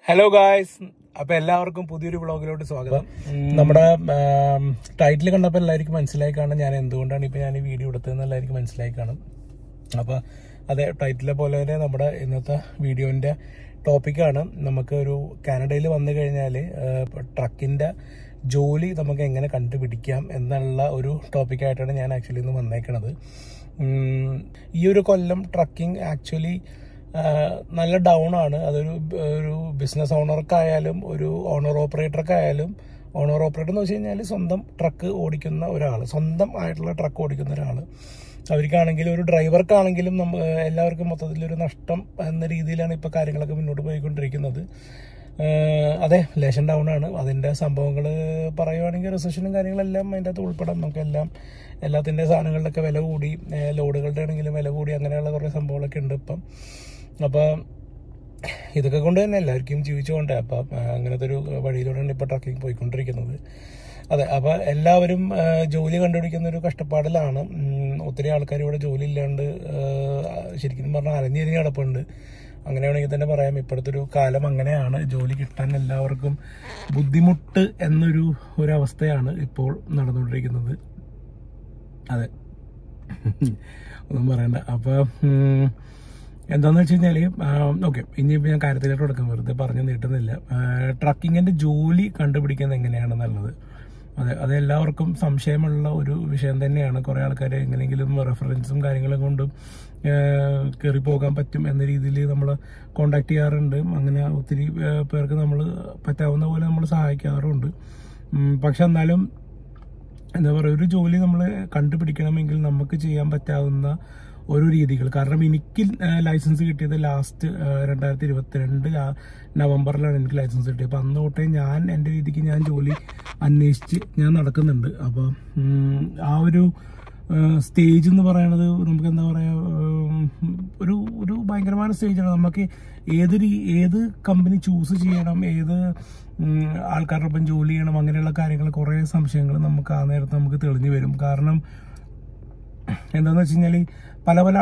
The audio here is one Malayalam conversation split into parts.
ഹലോ ഗായ്സ് അപ്പൊ എല്ലാവർക്കും പുതിയൊരു വ്ളോഗിലോട്ട് സ്വാഗതം നമ്മുടെ ടൈറ്റിൽ കണ്ടപ്പോൾ എല്ലാവർക്കും മനസ്സിലായി കാണും ഞാൻ എന്തുകൊണ്ടാണ് ഇപ്പൊ ഞാൻ ഈ വീഡിയോ എടുത്തതെന്ന് എല്ലാവർക്കും മനസ്സിലായി കാണും അപ്പൊ അതെ ടൈറ്റിലെ പോലെ തന്നെ നമ്മുടെ ഇന്നത്തെ വീഡിയോന്റെ ടോപ്പിക്കാണ് നമുക്ക് ഒരു കാനഡയിൽ വന്നു കഴിഞ്ഞാൽ ട്രക്കിന്റെ ജോലി നമുക്ക് എങ്ങനെ കണ്ടുപിടിക്കാം എന്നുള്ള ഒരു ടോപ്പിക്കായിട്ടാണ് ഞാൻ ആക്ച്വലി ഇന്ന് വന്നേക്കണത് ഉം, ഈ ഒരു കൊല്ലം ട്രക്കിംഗ് ആക്ച്വലി നല്ല ഡൗൺ ആണ് അതൊരു ബ- ഒരു ബിസിനസ് ഓണർക്കായാലും ഒരു ഓണർ ഓപ്പറേറ്റർക്കായാലും ഓണർ ഓപ്പറേറ്റർ എന്ന് വെച്ച് കഴിഞ്ഞാൽ സ്വന്തം ട്രക്ക് ഓടിക്കുന്ന ഒരാൾ സ്വന്തം ആയിട്ടുള്ള ട്രക്ക് ഓടിക്കുന്ന ഒരാൾ അവർക്കാണെങ്കിലും ഒരു ഡ്രൈവർക്കാണെങ്കിലും നമ്മ എല്ലാവർക്കും മൊത്തത്തിൽ ഒരു നഷ്ടം എന്ന രീതിയിലാണ് ഇപ്പോൾ കാര്യങ്ങളൊക്കെ മുന്നോട്ട് പോയിക്കൊണ്ടിരിക്കുന്നത് ഏഹ് അതെ ലേശം ഡൗൺ ആണ് അതിൻ്റെ സംഭവങ്ങൾ പറയുവാണെങ്കിൽ റിസഷനും കാര്യങ്ങളെല്ലാം അതിൻ്റെ അകത്ത് ഉൾപ്പെടാം നമുക്കെല്ലാം എല്ലാത്തിൻ്റെ സാധനങ്ങളുടെയൊക്കെ വില കൂടി ഏഹ് ലോഡുകളുടെ ആണെങ്കിലും വില കൂടി അങ്ങനെയുള്ള കുറേ സംഭവങ്ങളൊക്കെ ഉണ്ട് ഇപ്പം അപ്പോൾ ഇതൊക്കെ കൊണ്ട് തന്നെ എല്ലാവർക്കും ജീവിച്ചുകൊണ്ട് അപ്പം ആ, അങ്ങനത്തെ ഒരു വഴിയിലൂടെയാണ് ഇപ്പോൾ ട്രക്കിംഗ് പോയിക്കൊണ്ടിരിക്കുന്നത് അതെ അപ്പോൾ എല്ലാവരും ആ, ജോലി കണ്ടുപിടിക്കുന്ന ഒരു കഷ്ടപ്പാടിലാണ് ഉം, ഒത്തിരി ആൾക്കാർ ഇവിടെ ജോലി ഇല്ലാണ്ട് ആ, ശരിക്കും പറഞ്ഞാൽ അലഞ്ഞിരിഞ്ഞ് കിടപ്പുണ്ട് അങ്ങനെ വേണമെങ്കിൽ തന്നെ പറയാം ഇപ്പോഴത്തെ ഒരു കാലം അങ്ങനെയാണ് ജോലി കിട്ടാൻ എല്ലാവർക്കും ബുദ്ധിമുട്ട് എന്നൊരു ഒരു അവസ്ഥയാണ് ഇപ്പോൾ നടന്നുകൊണ്ടിരിക്കുന്നത് അതെ ഒന്നും പറയണ്ട അപ്പോൾ എന്താന്ന് വെച്ച് കഴിഞ്ഞാൽ ഓക്കെ ഇനിയിപ്പോൾ ഞാൻ കാര്യത്തിലേക്ക് കൊടുക്കാൻ വെറുതെ പറഞ്ഞു നീട്ടുന്നില്ല ട്രക്കിങ്ങിൻ്റെ ജോലി കണ്ടുപിടിക്കുന്നത് എങ്ങനെയാണെന്നുള്ളത് അതെ അത് എല്ലാവർക്കും സംശയമുള്ള ഒരു വിഷയം തന്നെയാണ് കുറേ ആൾക്കാർ എങ്ങനെയെങ്കിലും റെഫറൻസും കാര്യങ്ങളും കൊണ്ടും കയറി പോകാൻ പറ്റും എന്ന രീതിയിൽ നമ്മൾ കോണ്ടാക്ട് ചെയ്യാറുണ്ട് അങ്ങനെ ഒത്തിരി ആ, പേർക്ക് നമ്മൾ പറ്റാവുന്ന പോലെ നമ്മൾ സഹായിക്കാറുണ്ട് ഉം, പക്ഷെ എന്നാലും എന്താ പറയുക ഒരു ജോലി നമ്മൾ കണ്ടുപിടിക്കണമെങ്കിൽ നമുക്ക് ചെയ്യാൻ പറ്റാവുന്ന ഓരോ രീതികൾ കാരണം എനിക്ക് ലൈസൻസ് കിട്ടിയത് ലാസ്റ്റ് രണ്ടായിരത്തി ഇരുപത്തിരണ്ട് നവംബറിലാണ് എനിക്ക് ലൈസൻസ് കിട്ടിയത് അപ്പം അന്ന് തൊട്ടേ ഞാൻ എൻ്റെ രീതിക്ക് ഞാൻ ജോലി അന്വേഷിച്ച് ഞാൻ നടക്കുന്നുണ്ട് അപ്പം ഉം, ആ ഒരു സ്റ്റേജ് എന്ന് പറയുന്നത് നമുക്ക് എന്താ പറയുക ഒരു ഒരു ഭയങ്കരമായ സ്റ്റേജാണ് നമുക്ക് ഏത് രീ- ഏത് കമ്പനി ചൂസ് ചെയ്യണം ഏത് ഉം, ആൾക്കാരുടെ ഒപ്പം ജോലി ചെയ്യണം അങ്ങനെയുള്ള കാര്യങ്ങൾ കുറേ സംശയങ്ങൾ നമുക്ക് ആ നേരത്ത് നമുക്ക് തെളിഞ്ഞു വരും കാരണം എന്താന്ന് വെച്ച് കഴിഞ്ഞാൽ പല പല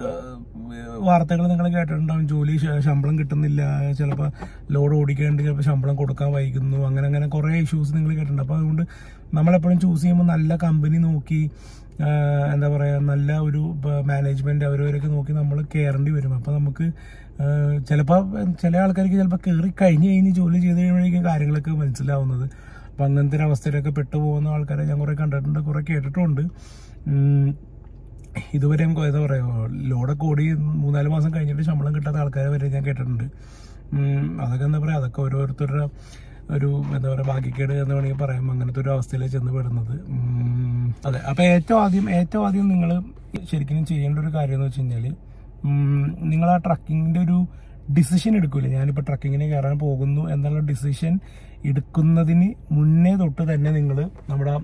വാർത്തകൾ നിങ്ങൾ കേട്ടിട്ടുണ്ടാവും ജോലി ശ- ശമ്പളം കിട്ടുന്നില്ല ചിലപ്പോൾ ലോഡ് ഓടിക്കേണ്ടി ചിലപ്പോൾ ശമ്പളം കൊടുക്കാൻ വൈകുന്നു അങ്ങനെ അങ്ങനെ കുറേ ഇഷ്യൂസ് നിങ്ങൾ കേട്ടിട്ടുണ്ട് അപ്പോൾ അതുകൊണ്ട് നമ്മളെപ്പോഴും ചൂസ് ചെയ്യുമ്പോൾ നല്ല കമ്പനി നോക്കി ആ, എന്താ പറയുക നല്ല ഒരു മാനേജ്മെന്റ് അവരവരൊക്കെ നോക്കി നമ്മൾ കയറേണ്ടി വരും അപ്പോൾ നമുക്ക് ചിലപ്പോൾ ചില ആൾക്കാർക്ക് ചിലപ്പോൾ കയറി കഴിഞ്ഞ് കഴിഞ്ഞ് ജോലി ചെയ്ത് കഴിയുമ്പോഴേക്കും കാര്യങ്ങളൊക്കെ മനസ്സിലാവുന്നത് അപ്പം അങ്ങനത്തെ ഒരു അവസ്ഥയിലൊക്കെ പെട്ടുപോകുന്ന ആൾക്കാരെ ഞാൻ കുറേ കണ്ടിട്ടുണ്ട് കുറേ കേട്ടിട്ടുണ്ട് ഉം, ഇതുവരെ നമുക്ക് എന്താ പറയുക ലോഡൊക്കെ ഓടി മൂന്നാല് മാസം കഴിഞ്ഞിട്ട് ശമ്പളം കിട്ടാത്ത ആൾക്കാരെ വരെ ഞാൻ കേട്ടിട്ടുണ്ട് ഉം, അതൊക്കെ എന്താ പറയുക അതൊക്കെ ഓരോരുത്തരുടെ ഒരു എന്താ പറയുക ഭാഗ്യക്കേട് എന്ന് വേണമെങ്കിൽ പറയാം അങ്ങനത്തെ ഒരു അവസ്ഥയിലേക്ക് ചെന്ന് പെടുന്നത് ഉം, അതെ അപ്പോൾ ഏറ്റവും ആദ്യം ഏറ്റവും ആദ്യം നിങ്ങൾ ശരിക്കും ചെയ്യേണ്ട ഒരു കാര്യം എന്ന് വെച്ച് കഴിഞ്ഞാൽ നിങ്ങൾ ആ ട്രക്കിങ്ങിൻ്റെ ഒരു ഡിസിഷൻ എടുക്കൂലേ ഞാനിപ്പോൾ ട്രക്കിങ്ങിന് കയറാൻ പോകുന്നു എന്നുള്ള ഡിസിഷൻ എടുക്കുന്നതിന് മുന്നേ തൊട്ട് തന്നെ നിങ്ങൾ നമ്മുടെ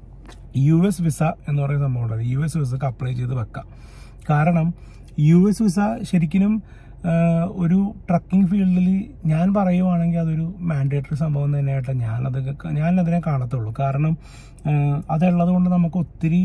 യു എസ് വിസ എന്ന് പറയുന്ന സംഭവമുണ്ട് യു എസ് വിസക്ക് അപ്ലൈ ചെയ്ത് വെക്കാം കാരണം യു എസ് വിസ ശരിക്കും ആഹ്, ഒരു ട്രക്കിംഗ് ഫീൽഡിൽ ഞാൻ പറയുവാണെങ്കിൽ അതൊരു മാൻഡേറ്ററി സംഭവം തന്നെയായിട്ട് ഞാനത് ഞാൻ അതിനെ കാണത്തുള്ളൂ കാരണം ആഹ്, അതുള്ളത് കൊണ്ട് നമുക്ക് ഒത്തിരി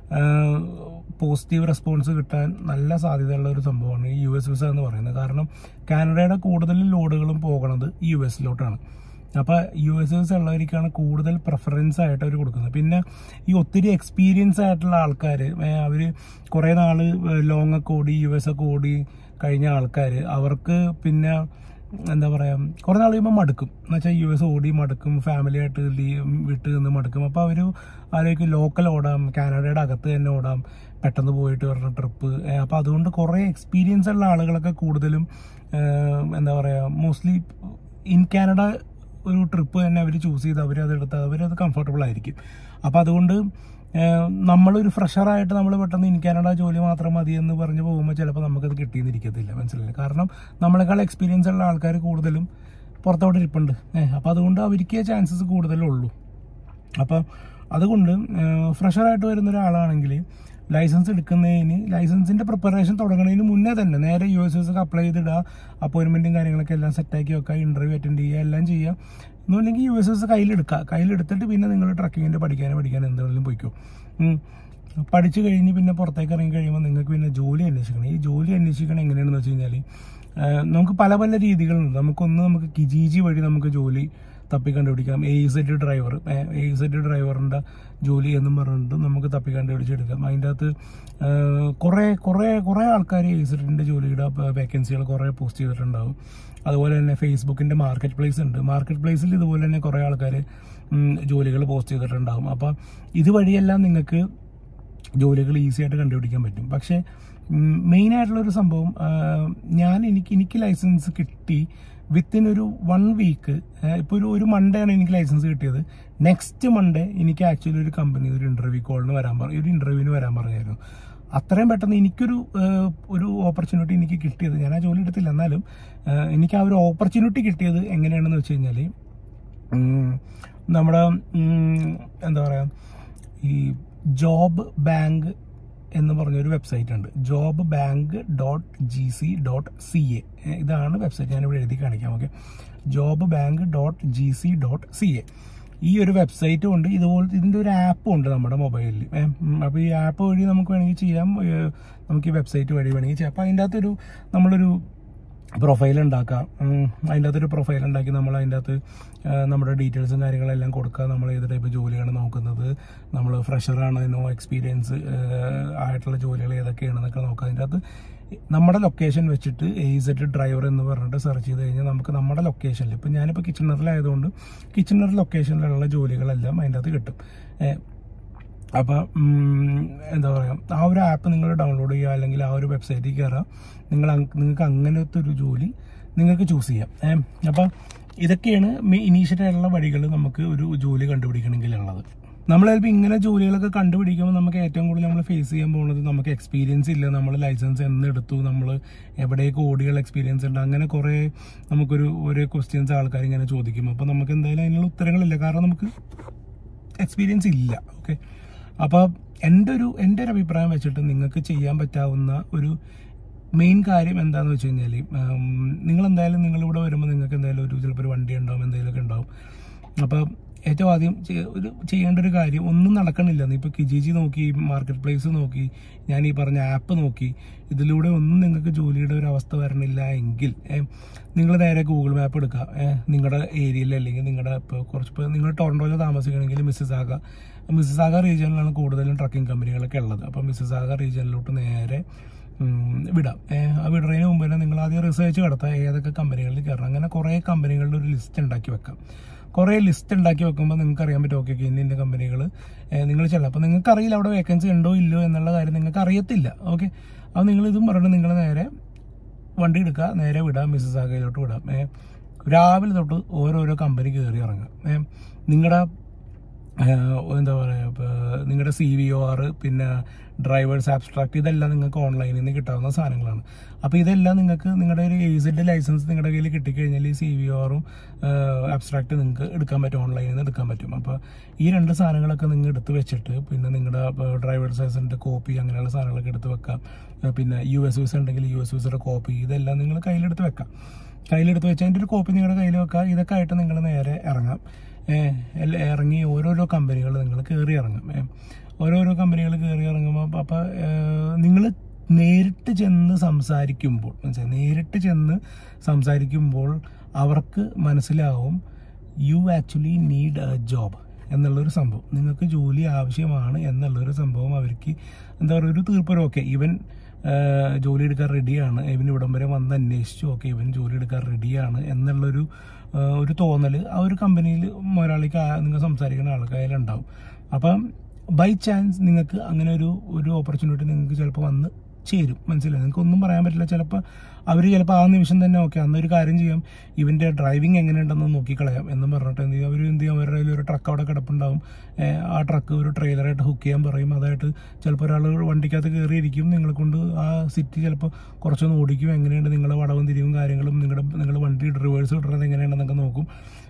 പോസിറ്റീവ് റെസ്പോൺസ് കിട്ടാൻ നല്ല സാധ്യതയുള്ള ഒരു സംഭവമാണ് ഈ യു എസ് വിസ എന്ന് പറയുന്നത് കാരണം കാനഡയുടെ കൂടുതൽ ലോഡുകളും പോകുന്നത് യു എസിലോട്ടാണ് അപ്പോൾ യു എസ് എസ് ഉള്ളവർക്കാണ് കൂടുതൽ പ്രിഫറൻസ് ആയിട്ട് അവർ കൊടുക്കുന്നത് പിന്നെ ഈ ഒത്തിരി എക്സ്പീരിയൻസ് ആയിട്ടുള്ള ആൾക്കാർ അവർ കുറേ നാൾ ലോങ് ഒക്കെ ഓടി യു എസ് ഒക്കെ ഓടി കഴിഞ്ഞ ആൾക്കാർ അവർക്ക് പിന്നെ എന്താ പറയുക കുറേ നാൾ കഴിയുമ്പോൾ മടുക്കും എന്ന് വെച്ചാൽ യു എസ് ഓടി മടുക്കും ഫാമിലി ആയിട്ട് ലീ- വിട്ട് നിന്ന് മടുക്കും അപ്പോൾ അവർ ആലോചിക്കും ലോക്കൽ ഓടാം കാനഡയുടെ അകത്ത് തന്നെ ഓടാം പെട്ടെന്ന് പോയിട്ട് വരുന്ന ട്രിപ്പ് അപ്പോൾ അതുകൊണ്ട് കുറേ എക്സ്പീരിയൻസ് ഉള്ള ആളുകളൊക്കെ കൂടുതലും ഏഹ്, എന്താ പറയുക മോസ്റ്റ്ലി ഇൻ കാനഡ ഒരു ട്രിപ്പ് തന്നെ അവർ ചൂസ് ചെയ്ത് അവരത് എടുത്ത് അവരത് കംഫർട്ടബിൾ ആയിരിക്കും അപ്പോൾ അതുകൊണ്ട് ഏഹ്, നമ്മളൊരു ഫ്രഷറായിട്ട് നമ്മൾ പെട്ടെന്ന് ഇൻ കാനഡ ജോലി മാത്രം മതി എന്ന് പറഞ്ഞ് പോകുമ്പോൾ ചിലപ്പോൾ നമുക്കത് കിട്ടിയെന്നിരിക്കത്തില്ല മനസ്സിലായില്ല കാരണം നമ്മളെക്കാൾ എക്സ്പീരിയൻസ് ഉള്ള ആൾക്കാർ കൂടുതലും പുറത്തോട്ട് ഇരിപ്പുണ്ട് ഏഹ് അപ്പോൾ അതുകൊണ്ട് അവർക്ക് ചാൻസസ് കൂടുതലുള്ളൂ അപ്പം അതുകൊണ്ട് ഫ്രഷറായിട്ട് വരുന്ന ഒരാളാണെങ്കിൽ ലൈസൻസ് എടുക്കുന്നതിന് ലൈസൻസിന്റെ പ്രിപ്പറേഷൻ തുടങ്ങുന്നതിന് മുന്നേ തന്നെ നേരെ യു എസ് എസ് ഒക്കെ അപ്ലൈ ചെയ്തിടുക അപ്പോയിന്റ്മെന്റും കാര്യങ്ങളൊക്കെ എല്ലാം സെറ്റാക്കി വെക്കുക ഇന്റർവ്യൂ അറ്റൻഡ് ചെയ്യുക എല്ലാം ചെയ്യുക എന്നുണ്ടെങ്കിൽ യു എസ് എസ് കയ്യിലെടുക്കുക കയ്യിലെടുത്തിട്ട് പിന്നെ നിങ്ങൾ ട്രക്കിങ്ങിന്റെ പഠിക്കാനും പഠിക്കാനും എന്തെങ്കിലും പോയിക്കോ ഉം. പഠിച്ചു കഴിഞ്ഞ് പിന്നെ പുറത്തേക്ക് ഇറങ്ങി കഴിയുമ്പോൾ നിങ്ങൾക്ക് പിന്നെ ജോലി അന്വേഷിക്കണം ഈ ജോലി അന്വേഷിക്കണം എങ്ങനെയാണെന്ന് വെച്ച് കഴിഞ്ഞാൽ നമുക്ക് പല പല രീതികളുണ്ട് നമുക്കൊന്ന് നമുക്ക് കിജീജി വഴി നമുക്ക് ജോലി തപ്പി കണ്ടുപിടിക്കാം A Z driver A Z ഡ്രൈവറിൻ്റെ ജോലി എന്നും പറഞ്ഞിട്ട് നമുക്ക് തപ്പി കണ്ടുപിടിച്ചെടുക്കാം അതിൻ്റെ അകത്ത് കുറേ കുറേ കുറേ ആൾക്കാർ എ സെഡിൻ്റെ ജോലിയുടെ വേക്കൻസികൾ കുറേ പോസ്റ്റ് ചെയ്തിട്ടുണ്ടാവും അതുപോലെ തന്നെ ഫേസ്ബുക്കിൻ്റെ മാർക്കറ്റ് പ്ലേസ് ഉണ്ട് മാർക്കറ്റ് പ്ലേസിൽ ഇതുപോലെ തന്നെ കുറേ ആൾക്കാർ ജോലികൾ പോസ്റ്റ് ചെയ്തിട്ടുണ്ടാവും അപ്പോൾ ഇതുവഴിയെല്ലാം നിങ്ങൾക്ക് ജോലികൾ ഈസി ആയിട്ട് കണ്ടുപിടിക്കാൻ പറ്റും പക്ഷേ മെയിൻ ആയിട്ടുള്ളൊരു സംഭവം ആ, ഞാൻ എനിക്ക് എനിക്ക് ലൈസൻസ് കിട്ടി വിത്തിൻ ഒരു വൺ വീക്ക് ഇപ്പോൾ ഒരു ഒരു മൺഡേ ആണ് എനിക്ക് ലൈസൻസ് കിട്ടിയത് നെക്സ്റ്റ് മൺഡേ എനിക്ക് ആക്ച്വലി ഒരു കമ്പനി ഒരു ഇന്റർവ്യൂ കോളിന് വരാൻ പറഞ്ഞു ഒരു ഇന്റർവ്യൂവിന് വരാൻ പറഞ്ഞായിരുന്നു അത്രയും പെട്ടെന്ന് എനിക്കൊരു ആ, ഒരു ഓപ്പർച്യൂണിറ്റി എനിക്ക് കിട്ടിയത് ഞാൻ ആ ജോലി എടുത്തില്ല എന്നാലും ആ, എനിക്ക് ആ ഒരു ഓപ്പർച്യൂണിറ്റി കിട്ടിയത് എങ്ങനെയാണെന്ന് വെച്ച് കഴിഞ്ഞാൽ ഉം, നമ്മുടെ ഉം, എന്താ പറയാ ഈ ജോബ് ബാങ്ക് എന്ന് പറഞ്ഞൊരു വെബ്സൈറ്റ് ഉണ്ട് job bank dot G C dot C A ഇതാണ് വെബ്സൈറ്റ് ഞാനിവിടെ എഴുതി കാണിക്കാം okay job bank dot G C dot C A ഈ ഒരു വെബ്സൈറ്റും ഉണ്ട് ഇതുപോലെ ഇതിന്റെ ഒരു ആപ്പും ഉണ്ട് നമ്മുടെ മൊബൈലിൽ അപ്പോൾ ഈ ആപ്പ് വഴി നമുക്ക് വേണമെങ്കിൽ ചെയ്യാം ഏ, നമുക്ക് ഈ വെബ്സൈറ്റ് വഴി വേണമെങ്കിൽ ചെയ്യാം അപ്പോൾ അതിൻ്റെ അകത്തൊരു നമ്മളൊരു പ്രൊഫൈൽ ഉണ്ടാക്കാം ഉം, അതിൻ്റെ അകത്തൊരു പ്രൊഫൈൽ ഉണ്ടാക്കി നമ്മൾ അതിൻ്റെ അകത്ത് ആ, നമ്മുടെ ഡീറ്റെയിൽസും കാര്യങ്ങളെല്ലാം കൊടുക്കുക നമ്മൾ ഏത് ടൈപ്പ് ജോലിയാണ് നോക്കുന്നത് നമ്മൾ ഫ്രഷറാണ് നോ എക്സ്പീരിയൻസ് ആയിട്ടുള്ള ജോലികൾ ഏതൊക്കെയാണെന്നൊക്കെ നോക്കുക അതിൻ്റെ അകത്ത് നമ്മുടെ ലൊക്കേഷൻ വെച്ചിട്ട് എയ്സെറ്റ് ഡ്രൈവർ എന്ന് പറഞ്ഞിട്ട് സെർച്ച് ചെയ്ത് കഴിഞ്ഞാൽ നമുക്ക് നമ്മുടെ ലൊക്കേഷനിൽ ഇപ്പം ഞാനിപ്പോൾ കിച്ചണറിലായതുകൊണ്ട് കിച്ചണർ ലൊക്കേഷനിലുള്ള ജോലികളെല്ലാം അതിൻ്റെ അകത്ത് കിട്ടും ഏ, അപ്പം ഉം, എന്താ പറയുക ആ ഒരു ആപ്പ് നിങ്ങൾ ഡൗൺലോഡ് ചെയ്യുക അല്ലെങ്കിൽ ആ ഒരു വെബ്സൈറ്റിൽ കയറുക നിങ്ങൾ അങ്- നിങ്ങൾക്ക് അങ്ങനത്തെ ഒരു ജോലി നിങ്ങൾക്ക് ചൂസ് ചെയ്യാം ഏഹ് അപ്പം ഇതൊക്കെയാണ് ഇനീഷ്യൽ ആയിട്ടുള്ള വഴികൾ നമുക്ക് ഒരു ജോലി കണ്ടുപിടിക്കണമെങ്കിലുള്ളത് നമ്മൾ ചിലപ്പോൾ ഇങ്ങനെ ജോലികളൊക്കെ കണ്ടുപിടിക്കുമ്പോൾ നമുക്ക് ഏറ്റവും കൂടുതൽ നമ്മൾ ഫേസ് ചെയ്യാൻ പോകുന്നത് നമുക്ക് എക്സ്പീരിയൻസ് ഇല്ല നമ്മൾ ലൈസൻസ് എന്ന് എടുത്തു നമ്മൾ എവിടെയൊക്കെ ഓടിയുള്ള എക്സ്പീരിയൻസ് ഉണ്ട് അങ്ങനെ കുറേ നമുക്കൊരു ഓരോ ക്വസ്റ്റ്യൻസ് ആൾക്കാർ ഇങ്ങനെ ചോദിക്കും അപ്പോൾ നമുക്ക് എന്തായാലും അതിനുള്ള ഉത്തരങ്ങളില്ല കാരണം നമുക്ക് എക്സ്പീരിയൻസ് ഇല്ല ഓക്കെ അപ്പോൾ എൻ്റെ ഒരു എൻ്റെ ഒരു അഭിപ്രായം വെച്ചിട്ട് നിങ്ങൾക്ക് ചെയ്യാൻ പറ്റാവുന്ന ഒരു മെയിൻ കാര്യം എന്താണെന്ന് വെച്ച് കഴിഞ്ഞാൽ നിങ്ങൾ എന്തായാലും നിങ്ങളിവിടെ വരുമ്പോൾ നിങ്ങൾക്ക് എന്തായാലും ഒരു ചിലപ്പോൾ ഒരു വണ്ടി ഉണ്ടാവും എന്തെങ്കിലുമൊക്കെ ഉണ്ടാവും അപ്പോൾ ഏറ്റവും ആദ്യം ചെയ്യ- ഒരു ചെയ്യേണ്ട ഒരു കാര്യം ഒന്നും നടക്കണില്ല ഇപ്പോൾ കിജിജി നോക്കി മാർക്കറ്റ് പ്ലേസ് നോക്കി ഞാൻ ഈ പറഞ്ഞ ആപ്പ് നോക്കി ഇതിലൂടെ ഒന്നും നിങ്ങൾക്ക് ജോലിയുടെ ഒരു അവസ്ഥ വരണില്ല എങ്കിൽ നിങ്ങൾ നേരെ ഗൂഗിൾ മാപ്പ് എടുക്കുക ഏഹ്, നിങ്ങളുടെ ഏരിയയിൽ അല്ലെങ്കിൽ നിങ്ങളുടെ ഇപ്പോൾ കുറച്ച് ഇപ്പോൾ നിങ്ങൾ ടൊറൻറ്റോയിൽ താമസിക്കണമെങ്കിൽ മിസ്സിസാഗ മിസ്സിസാഗ റീജിയനിലാണ് കൂടുതലും ട്രക്കിംഗ് കമ്പനികളൊക്കെ ഉള്ളത് അപ്പോൾ മിസ്സിസാഗ റീജിയനിലോട്ട് നേരെ ഉം, വിടാം ഏഹ്, ആ വിടുന്നതിന് മുമ്പ് തന്നെ നിങ്ങൾ ആദ്യം റിസർച്ച് നടത്താം ഏതൊക്കെ കമ്പനികളിൽ കയറണം അങ്ങനെ കുറേ കമ്പനികളുടെ ഒരു ലിസ്റ്റ് ഉണ്ടാക്കി വെക്കാം കുറേ ലിസ്റ്റ് ഉണ്ടാക്കി വെക്കുമ്പോൾ നിങ്ങൾക്ക് അറിയാൻ പറ്റും ഓക്കെ ഇന്ന ഇന്ന കമ്പനികൾ നിങ്ങൾ ചെല്ലാം അപ്പോൾ നിങ്ങൾക്ക് അറിയില്ല അവിടെ വേക്കൻസി ഉണ്ടോ ഇല്ലയോ എന്നുള്ള കാര്യം നിങ്ങൾക്ക് അറിയത്തില്ല ഓക്കെ അപ്പോൾ നിങ്ങൾ ഇതും പറഞ്ഞിട്ട് നിങ്ങൾ നേരെ വണ്ടി എടുക്കുക നേരെ വിടാം മിസ്സസ് ആകയിലോട്ട് വിടാം ഏ രാവിലെ തൊട്ട് ഓരോരോ കമ്പനി കയറി ഇറങ്ങാം ഏ നിങ്ങളുടെ എന്താ പറയുക നിങ്ങളുടെ സി വി ഒ ആർ പിന്നെ ഡ്രൈവേഴ്സ് ആബ്സ്ട്രാക്ട് ഇതെല്ലാം നിങ്ങൾക്ക് ഓൺലൈനിൽ നിന്ന് കിട്ടാവുന്ന സാധനങ്ങളാണ് അപ്പോൾ ഇതെല്ലാം നിങ്ങൾക്ക് നിങ്ങളുടെ ഒരു ഏസിൻ്റെ ലൈസൻസ് നിങ്ങളുടെ കയ്യിൽ കിട്ടിക്കഴിഞ്ഞാൽ ഈ സി വി ഒ ആറും ആബ്സ്ട്രാക്ട് നിങ്ങൾക്ക് എടുക്കാൻ പറ്റും ഓൺലൈനിൽ നിന്ന് എടുക്കാൻ പറ്റും അപ്പോൾ ഈ രണ്ട് സാധനങ്ങളൊക്കെ നിങ്ങൾ എടുത്ത് വെച്ചിട്ട് പിന്നെ നിങ്ങളുടെ ഡ്രൈവേഴ്സ് ലൈസൻസിൻ്റെ കോപ്പി അങ്ങനെയുള്ള സാധനങ്ങളൊക്കെ എടുത്ത് വെക്കാം ആ, പിന്നെ യു എസ് വിസ ഉണ്ടെങ്കിൽ യു എസ് വിസയുടെ കോപ്പി ഇതെല്ലാം നിങ്ങൾ കയ്യിലെടുത്ത് വെക്കാം കയ്യിലെടുത്ത് വെച്ച് അതിൻ്റെ ഒരു കോപ്പി നിങ്ങളുടെ കയ്യിൽ വെക്കുക ഇതൊക്കെ ആയിട്ട് നിങ്ങൾ നേരെ ഇറങ്ങാം ഏഹ് എല്ല- ഇറങ്ങി ഓരോരോ കമ്പനികൾ നിങ്ങൾ കയറി ഇറങ്ങും ഏഹ് ഓരോരോ കമ്പനികൾ കയറി ഇറങ്ങുമ്പോൾ അപ്പോൾ നിങ്ങൾ നേരിട്ട് ചെന്ന് സംസാരിക്കുമ്പോൾ മനസ്സിലായി നേരിട്ട് ചെന്ന് സംസാരിക്കുമ്പോൾ അവർക്ക് മനസ്സിലാവും you actually need a job എന്നുള്ളൊരു സംഭവം നിങ്ങൾക്ക് ജോലി ആവശ്യമാണ് എന്നുള്ളൊരു സംഭവം അവർക്ക് എന്താ പറയുക ഒരു തീർപ്പൊരു ഓക്കെ ഇവൻ ആ, ജോലി എടുക്കാൻ റെഡിയാണ് ഇവൻ ഇവിടം വരെ വന്ന് അന്വേഷിച്ചു ഓക്കെ ഇവൻ ജോലി എടുക്കാൻ റെഡിയാണ് എന്നുള്ളൊരു ആ, ഒരു തോന്നൽ ആ ഒരു കമ്പനിയിൽ മുതലാളിക്ക് ആ- നിങ്ങൾ സംസാരിക്കുന്ന ആൾക്കാരുണ്ടാവും അപ്പം ബൈ ചാൻസ് നിങ്ങൾക്ക് അങ്ങനെ ഒരു ഒരു ഓപ്പർച്യൂണിറ്റി നിങ്ങൾക്ക് ചിലപ്പോൾ വന്ന് ചേരും മനസ്സിലായി നിങ്ങൾക്ക് ഒന്നും പറയാൻ പറ്റില്ല ചിലപ്പോൾ അവർ ചിലപ്പോൾ ആ നിമിഷം തന്നെ ഓക്കെ അന്നൊരു കാര്യം ചെയ്യാം ഇവൻ്റെ ഡ്രൈവിംഗ് എങ്ങനെയുണ്ടെന്ന് നോക്കിക്കളയാം എന്നും പറഞ്ഞിട്ട് എന്ത് ചെയ്യും അവർ എന്ത് ചെയ്യും അവരുടെ കയ്യിൽ ഒരു ട്രക്ക് അവിടെ കിടപ്പുണ്ടാവും ഏഹ് ആ ട്രക്ക് ഒരു ട്രെയിലറായിട്ട് ഹുക്ക് ചെയ്യാൻ പറയും അതായിട്ട് ചിലപ്പോൾ ഒരാൾ വണ്ടിക്കകത്ത് കയറിയിരിക്കും നിങ്ങളെ കൊണ്ട് ആ സിറ്റി ചിലപ്പോൾ കുറച്ചൊന്ന് ഓടിക്കും എങ്ങനെയുണ്ട് നിങ്ങളുടെ വടവും തിരിവും കാര്യങ്ങളും നിങ്ങളുടെ നിങ്ങൾ വണ്ടി റിവേഴ്സ് ഇടുന്നത് എങ്ങനെയാണെന്നൊക്കെ നോക്കും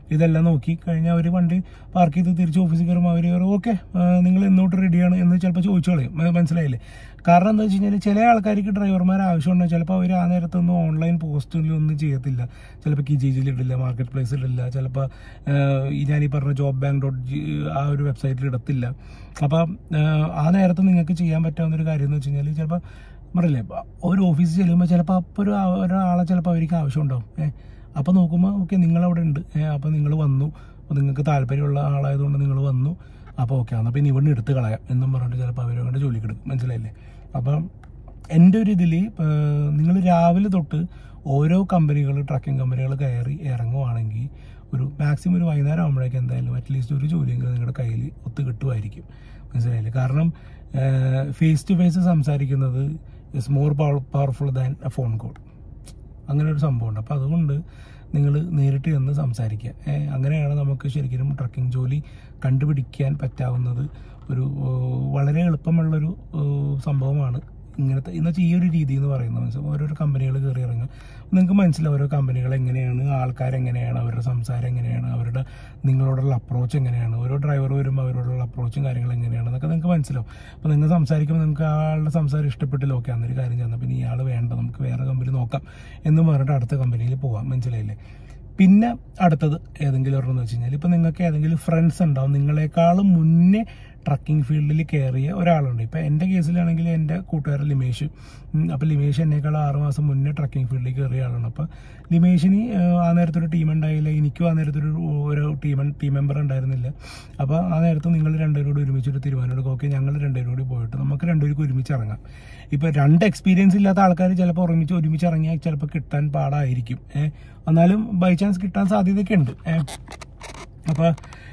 ഇതെല്ലാം നോക്കി കഴിഞ്ഞാൽ അവർ വണ്ടി പാർക്ക് ചെയ്ത് തിരിച്ച് ഓഫീസിൽ കയറുമ്പോൾ അവർ കയറും ഓക്കെ നിങ്ങൾ എന്നോട്ട് റെഡിയാണ് എന്ന് ചിലപ്പോൾ ചോദിച്ചു കളയും മ- മനസ്സിലായില്ലേ കാരണം എന്താ വെച്ച് കഴിഞ്ഞാൽ ചില ആൾക്കാർക്ക് ഡ്രൈവർമാർ ആവശ്യമുണ്ട് ചിലപ്പോൾ അവർ ആ നേരത്തൊന്നും ഓൺലൈൻ പോസ്റ്റിലൊന്നും ചെയ്യത്തില്ല ചിലപ്പോൾ കിജിജിയിൽ ഇടില്ല മാർക്കറ്റ് പ്ലേസിൽ ഇടില്ല ചിലപ്പോൾ ഈ ഞാൻ ഈ പറഞ്ഞ ജോബ് ബാങ്ക് ഡോട്ട് ജി ആ ഒരു വെബ്സൈറ്റിൽ ഇടത്തില്ല അപ്പം ആ നേരത്ത് നിങ്ങൾക്ക് ചെയ്യാൻ പറ്റാവുന്ന ഒരു കാര്യം എന്ന് വെച്ച് കഴിഞ്ഞാൽ ചിലപ്പോൾ പറയില്ലേ ഇപ്പൊ ഒരു ഓഫീസിൽ ചെല്ലുമ്പോൾ ചിലപ്പോൾ അപ്പോൾ ഒരു ആ- ഒരാളെ ചിലപ്പോൾ അവർക്ക് ആവശ്യമുണ്ടാവും ഏഹ് അപ്പോൾ നോക്കുമ്പോൾ ഓക്കെ നിങ്ങളവിടെ ഉണ്ട് ഏഹ് അപ്പോൾ നിങ്ങൾ വന്നു അപ്പോൾ നിങ്ങൾക്ക് താല്പര്യമുള്ള ആളായതുകൊണ്ട് നിങ്ങൾ വന്നു അപ്പോൾ ഓക്കെ എന്നാൽ പിന്നെ ഇവിടുന്ന് എടുത്ത് കളയാം എന്നും പറഞ്ഞിട്ട് ചിലപ്പോൾ അവരെ കൊണ്ട് ജോലിക്ക് എടുക്കും മനസ്സിലായില്ലേ അപ്പം എൻ്റെ ഒരു ഇതിൽ നിങ്ങൾ രാവിലെ തൊട്ട് ഓരോ കമ്പനികൾ ട്രക്കിംഗ് കമ്പനികൾ കയറി ഇറങ്ങുവാണെങ്കിൽ ഒരു മാക്സിമം ഒരു വൈകുന്നേരം ആകുമ്പോഴേക്കും എന്തായാലും അറ്റ്ലീസ്റ്റ് ഒരു ജോലിയെങ്കിലും നിങ്ങളുടെ കയ്യിൽ ഒത്തു കിട്ടുമായിരിക്കും മനസ്സിലായില്ലേ കാരണം ഫേസ് ടു ഫേസ് സംസാരിക്കുന്നത് is more powerful than a phone call അങ്ങനെ ഒരു സംഭവമുണ്ട് അപ്പോൾ അതുകൊണ്ട് നിങ്ങൾ നേരിട്ട് ചെന്ന് സംസാരിക്കുക ഏ, അങ്ങനെയാണ് നമുക്ക് ശരിക്കും ട്രക്കിംഗ് ജോലി കണ്ടുപിടിക്കാൻ പറ്റാവുന്നത് ഒരു ഓ, വളരെ എളുപ്പമുള്ളൊരു ഓ, സംഭവമാണ് ഇങ്ങനത്തെ എന്നുവെച്ചാൽ ഈ ഒരു രീതി എന്ന് പറയുന്നത് മനസ്സിലാവും ഓരോരോ കമ്പനികൾ കയറി ഇറങ്ങുക നിങ്ങൾക്ക് മനസ്സിലാവും ഓരോ കമ്പനികൾ എങ്ങനെയാണ് ആൾക്കാർ എങ്ങനെയാണ് അവരുടെ സംസാരം എങ്ങനെയാണ് അവരുടെ നിങ്ങളോടുള്ള അപ്രോച്ച് എങ്ങനെയാണ് ഓരോ ഡ്രൈവർ വരുമ്പോൾ അവരോടുള്ള അപ്രോച്ചും കാര്യങ്ങളും എങ്ങനെയാണ് എന്നൊക്കെ നിങ്ങൾക്ക് മനസ്സിലാവും അപ്പോൾ നിങ്ങൾ സംസാരിക്കുമ്പോൾ നിങ്ങൾക്ക് ആളുടെ സംസാരം ഇഷ്ടപ്പെട്ടില്ല ഓക്കെ അന്നൊരു കാര്യം ചെന്നാൽ പിന്നെ ഇയാൾ വേണ്ട നമുക്ക് വേറെ കമ്പനി നോക്കാം എന്ന് പറഞ്ഞിട്ട് അടുത്ത കമ്പനിയിൽ പോവാം മനസ്സിലായില്ലേ പിന്നെ അടുത്തത് ഏതെങ്കിലും ഒരെണ്ണം എന്ന് വെച്ച് കഴിഞ്ഞാൽ ഇപ്പം നിങ്ങൾക്ക് ഏതെങ്കിലും ഫ്രണ്ട്സ് ഉണ്ടാവും നിങ്ങളെക്കാളും മുന്നേ ട്രക്കിംഗ് ഫീൽഡിൽ കയറിയ ഒരാളുണ്ട് ഇപ്പം എൻ്റെ കേസിലാണെങ്കിൽ എൻ്റെ കൂട്ടുകാരൻ ലിമേഷ് ഉം, അപ്പോൾ ലിമേഷ് എന്നേക്കാൾ ആറ് മാസം മുന്നേ ട്രക്കിംഗ് ഫീൽഡിൽ കയറിയ ആളാണ് അപ്പോൾ ലിമേഷിന് ഏഹ്, ആ നേരത്തൊരു ടീം ഉണ്ടായില്ല എനിക്കും ആ നേരത്തൊരു ഒരു ടീം ടീം മെമ്പർ ഉണ്ടായിരുന്നില്ല അപ്പോൾ ആ നേരത്ത് നിങ്ങൾ രണ്ടുപേരും കൂടി ഒരുമിച്ച് ഒരു തീരുമാനം എടുക്കും ഓക്കെ ഞങ്ങൾ രണ്ടുപേരും കൂടി പോയിട്ട് നമുക്ക് രണ്ടുപേർക്കും ഒരുമിച്ച് ഇറങ്ങാം ഇപ്പോൾ രണ്ട് എക്സ്പീരിയൻസ് ഇല്ലാത്ത ആൾക്കാർ ചിലപ്പോൾ ഒരുമിച്ച് ഒരുമിച്ച് ഇറങ്ങിയാൽ ചിലപ്പോൾ കിട്ടാൻ പാടായിരിക്കും ഏഹ് എന്നാലും ബൈ ചാൻസ് കിട്ടാൻ സാധ്യതയൊക്കെ ഉണ്ട് ഏഹ് അപ്പോൾ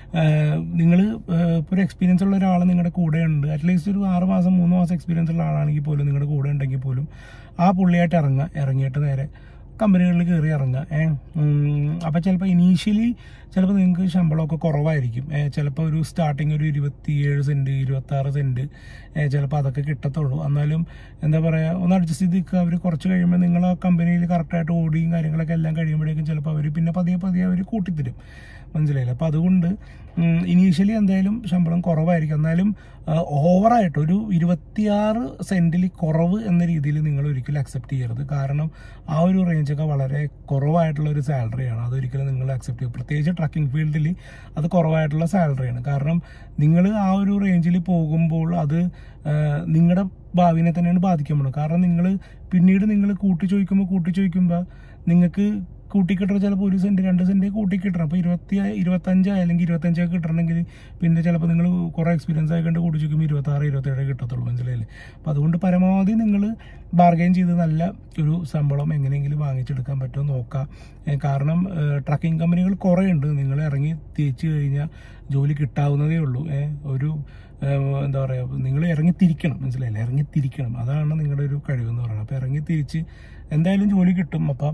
നിങ്ങൾ ഇപ്പോൾ ഒരു എക്സ്പീരിയൻസ് ഉള്ള ഒരാൾ നിങ്ങളുടെ കൂടെ ഉണ്ട് അറ്റ്ലീസ്റ്റ് ഒരു ആറ് മാസം മൂന്ന് മാസം എക്സ്പീരിയൻസ് ഉള്ള ആളാണെങ്കിൽ പോലും നിങ്ങളുടെ കൂടെ ഉണ്ടെങ്കിൽ പോലും ആ പുള്ളിയായിട്ട് ഇറങ്ങുക ഇറങ്ങിയിട്ട് നേരെ കമ്പനികളിൽ കയറി ഇറങ്ങുക ഏഹ് അപ്പോൾ ചിലപ്പോൾ ഇനീഷ്യലി ചിലപ്പോൾ നിങ്ങൾക്ക് ശമ്പളമൊക്കെ കുറവായിരിക്കും ഏഹ് ചിലപ്പോൾ ഒരു സ്റ്റാർട്ടിങ് ഒരു ഇരുപത്തിയേഴ് സെൻറ്റ് ഇരുപത്താറ് സെൻറ്റ് ഏഹ് ചിലപ്പോൾ അതൊക്കെ കിട്ടത്തുള്ളൂ എന്നാലും എന്താ പറയുക ഒന്ന് അഡ്ജസ്റ്റ് ചെയ്ത് നിൽക്കുക അവർ കുറച്ച് കഴിയുമ്പോൾ നിങ്ങൾ ആ കമ്പനിയിൽ കറക്റ്റായിട്ട് ഓടിയും കാര്യങ്ങളൊക്കെ എല്ലാം കഴിയുമ്പോഴേക്കും ചിലപ്പോൾ അവർ പിന്നെ പതിയെ പതിയെ അവർ കൂട്ടിത്തരും മനസ്സിലായില്ല അപ്പോൾ അതുകൊണ്ട് ഇനീഷ്യലി എന്തായാലും ശമ്പളം കുറവായിരിക്കും എന്നാലും ഓവറായിട്ട് ഒരു ഇരുപത്തിയാറ് സെൻറ്റിൽ കുറവ് എന്ന രീതിയിൽ നിങ്ങൾ ഒരിക്കലും അക്സെപ്റ്റ് ചെയ്യരുത് കാരണം ആ ഒരു റേഞ്ചൊക്കെ വളരെ കുറവായിട്ടുള്ള ഒരു സാലറിയാണ് അതൊരിക്കലും നിങ്ങൾ അക്സെപ്റ്റ് ചെയ്യും പ്രത്യേകിച്ച് ട്രക്കിംഗ് ഫീൽഡിൽ അത് കുറവായിട്ടുള്ള സാലറിയാണ് കാരണം നിങ്ങൾ ആ ഒരു റേഞ്ചിൽ പോകുമ്പോൾ അത് നിങ്ങളുടെ ഭാവിനെ തന്നെയാണ് ബാധിക്കാൻ പോകുന്നത് കാരണം നിങ്ങൾ പിന്നീട് നിങ്ങൾ കൂട്ടി ചോദിക്കുമ്പോൾ കൂട്ടി ചോദിക്കുമ്പോൾ നിങ്ങൾക്ക് കൂട്ടിക്കിട്ടണം ചിലപ്പോൾ ഒരു സെന്റ് രണ്ട് സെന്റ് കൂട്ടിക്കിട്ടണം അപ്പോൾ ഇരുപത്തി ഇരുപത്തഞ്ച് അല്ലെങ്കിൽ ഇരുപത്തഞ്ചൊക്കെ കിട്ടണമെങ്കിൽ പിന്നെ ചിലപ്പോൾ നിങ്ങൾ കുറേ എക്സ്പീരിയൻസ് ആയിക്കൊണ്ട് കൂട്ടി ചോദിക്കുമ്പോൾ ഇരുപത്താറ് ഇരുപത്തേഴ് കിട്ടത്തുള്ളൂ മനസ്സിലായില്ലേ അപ്പോൾ അതുകൊണ്ട് പരമാവധി നിങ്ങൾ ബാർഗൈൻ ചെയ്ത് നല്ല ഒരു ശമ്പളം എങ്ങനെയെങ്കിലും വാങ്ങിച്ചെടുക്കാൻ പറ്റുമോ നോക്കാം ഏഹ് കാരണം ട്രക്കിംഗ് കമ്പനികൾ കുറേ ഉണ്ട് നിങ്ങൾ ഇറങ്ങി തിരിച്ചു കഴിഞ്ഞാൽ ജോലി കിട്ടാവുന്നതേ ഉള്ളൂ ഏഹ് ഒരു ഏഹ് എന്താ പറയുക നിങ്ങൾ ഇറങ്ങി തിരിക്കണം മനസ്സിലായില്ലേ ഇറങ്ങി തിരിക്കണം അതാണ് നിങ്ങളുടെ ഒരു കഴിവെന്ന് പറയുന്നത് അപ്പോൾ ഇറങ്ങി തിരിച്ച് എന്തായാലും ജോലി കിട്ടും അപ്പം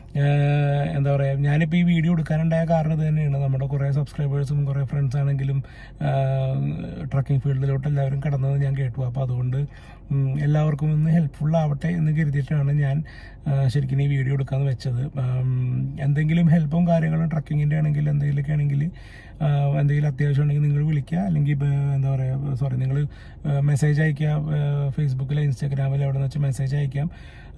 ഏഹ് എന്താ പറയുക ഞാനിപ്പോൾ ഈ വീഡിയോ എടുക്കാനുണ്ടായ കാരണം ഇത് തന്നെയാണ് നമ്മുടെ കുറേ സബ്സ്ക്രൈബേഴ്സും കുറേ ഫ്രണ്ട്സ് ആണെങ്കിലും ട്രക്കിംഗ് ഫീൽഡിലോട്ട് എല്ലാവരും കടന്നത് ഞാൻ കേട്ടു അപ്പോൾ അതുകൊണ്ട് ഉം, എല്ലാവർക്കും ഒന്ന് ഹെൽപ്ഫുൾ ആവട്ടെ എന്ന് കരുതിയിട്ടാണ് ഞാൻ ആ, ശരിക്കും ഈ വീഡിയോ എടുക്കാമെന്ന് വെച്ചത് ഉം, എന്തെങ്കിലും ഹെൽപ്പും കാര്യങ്ങളും ട്രക്കിങ്ങിൻ്റെ ആണെങ്കിൽ എന്തെങ്കിലുമൊക്കെ ആണെങ്കിൽ ആ, എന്തെങ്കിലും അത്യാവശ്യം ഉണ്ടെങ്കിൽ നിങ്ങൾ വിളിക്കുക അല്ലെങ്കിൽ ഇപ്പം എന്താ പറയുക സോറി നിങ്ങൾ മെസ്സേജ് അയക്കുക ഫേസ്ബുക്കിലോ ഇൻസ്റ്റാഗ്രാമിലോ എവിടെ നിന്ന് വെച്ച് മെസ്സേജ് അയക്കാം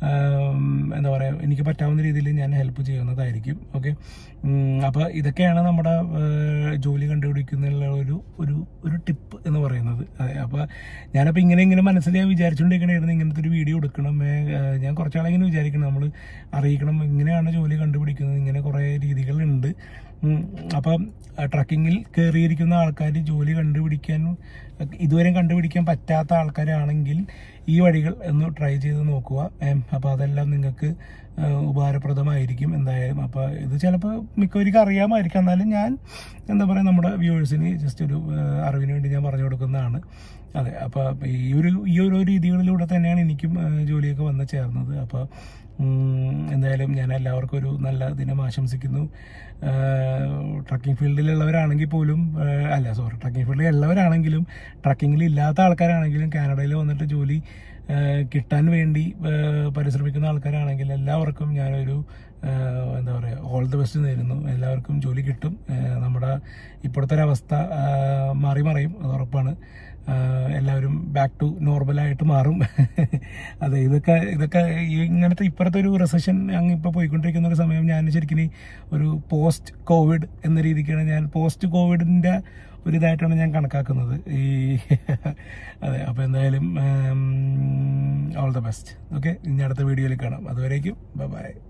ആം, എന്താ പറയുക എനിക്ക് പറ്റാവുന്ന രീതിയിൽ ഞാൻ ഹെൽപ്പ് ചെയ്യുന്നതായിരിക്കും ഓക്കെ അപ്പോൾ ഇതൊക്കെയാണ് നമ്മുടെ ആ, ജോലി കണ്ടുപിടിക്കുന്നതിനുള്ള ഒരു ഒരു ഒരു ടിപ്പ് എന്ന് പറയുന്നത് അതെ അപ്പോൾ ഞാനപ്പോൾ ഇങ്ങനെ ഇങ്ങനെ മനസ്സിൽ ഞാൻ വിചാരിച്ചുകൊണ്ടിരിക്കണമായിരുന്നു ഇങ്ങനത്തെ ഒരു വീഡിയോ എടുക്കണം ഏ, ആ, ഞാൻ കുറച്ചാളെ ഇങ്ങനെ വിചാരിക്കണം നമ്മൾ അറിയിക്കണം ഇങ്ങനെയാണ് ജോലി കണ്ടുപിടിക്കുന്നത് ഇങ്ങനെ കുറേ രീതികളുണ്ട് ഉം, അപ്പം ട്രക്കിങ്ങിൽ കയറിയിരിക്കുന്ന ആൾക്കാർ ജോലി കണ്ടുപിടിക്കാൻ ഇതുവരെ കണ്ടുപിടിക്കാൻ പറ്റാത്ത ആൾക്കാരാണെങ്കിൽ ഈ വഴികൾ ഒന്ന് ട്രൈ ചെയ്ത് നോക്കുക ഏം, അപ്പോൾ അതെല്ലാം നിങ്ങൾക്ക് ആ, ഉപകാരപ്രദമായിരിക്കും എന്തായാലും അപ്പോൾ ഇത് ചിലപ്പോൾ മിക്കവർക്കും അറിയാമായിരിക്കും എന്നാലും ഞാൻ എന്താ പറയുക നമ്മുടെ വ്യൂവേഴ്സിന് ജസ്റ്റ് ഒരു ആ, അറിവിന് വേണ്ടി ഞാൻ പറഞ്ഞു കൊടുക്കുന്നതാണ് അതെ അപ്പോൾ ഈ ഒരു ഈ ഒരു രീതികളിലൂടെ തന്നെയാണ് എനിക്കും ആ, ജോലിയൊക്കെ വന്ന് ചേർന്നത് അപ്പോൾ ഉം, എന്തായാലും ഞാൻ എല്ലാവർക്കും ഒരു നല്ല ദിനം ആശംസിക്കുന്നു ട്രക്കിംഗ് ഫീൽഡിലുള്ളവരാണെങ്കിൽ പോലും ആ, അല്ല സോറി ട്രക്കിംഗ് ഫീൽഡിൽ ഉള്ളവരാണെങ്കിലും ട്രക്കിങ്ങിൽ ഇല്ലാത്ത ആൾക്കാരാണെങ്കിലും കാനഡയിൽ വന്നിട്ട് ജോലി ആ, കിട്ടാൻ വേണ്ടി ആ, പരിശ്രമിക്കുന്ന ആൾക്കാരാണെങ്കിൽ എല്ലാവർക്കും ഞാനൊരു ആഹ് എന്താ പറയുക ഓൾ ദി ബെസ്റ്റ് നേരുന്നു എല്ലാവർക്കും ജോലി കിട്ടും ആഹ് നമ്മുടെ ഇപ്പോഴത്തെ ഒരു അവസ്ഥ ആഹ് മാറി മറിയും അത് ഉറപ്പാണ് ആഹ് എല്ലാവരും ബാക്ക് ടു നോർമലായിട്ട് മാറും അതെ ഇതൊക്കെ ഇതൊക്കെ ഈ ഇങ്ങനത്തെ ഇപ്പോഴത്തെ ഒരു റെസഷൻ അങ്ങ് ഇപ്പോൾ പോയിക്കൊണ്ടിരിക്കുന്ന ഒരു സമയം ഞാൻ ശരിക്കും ഒരു പോസ്റ്റ് കോവിഡ് എന്ന രീതിക്കാണ് ഞാൻ പോസ്റ്റ് കോവിഡിൻ്റെ ഒരു ഇതായിട്ടാണ് ഞാൻ കണക്കാക്കുന്നത് ഈ അതെ അപ്പോൾ എന്തായാലും ഓൾ ദ ബെസ്റ്റ് ഓക്കെ ഇനി അടുത്ത വീഡിയോയിൽ കാണാം അതുവരേക്കും ബൈ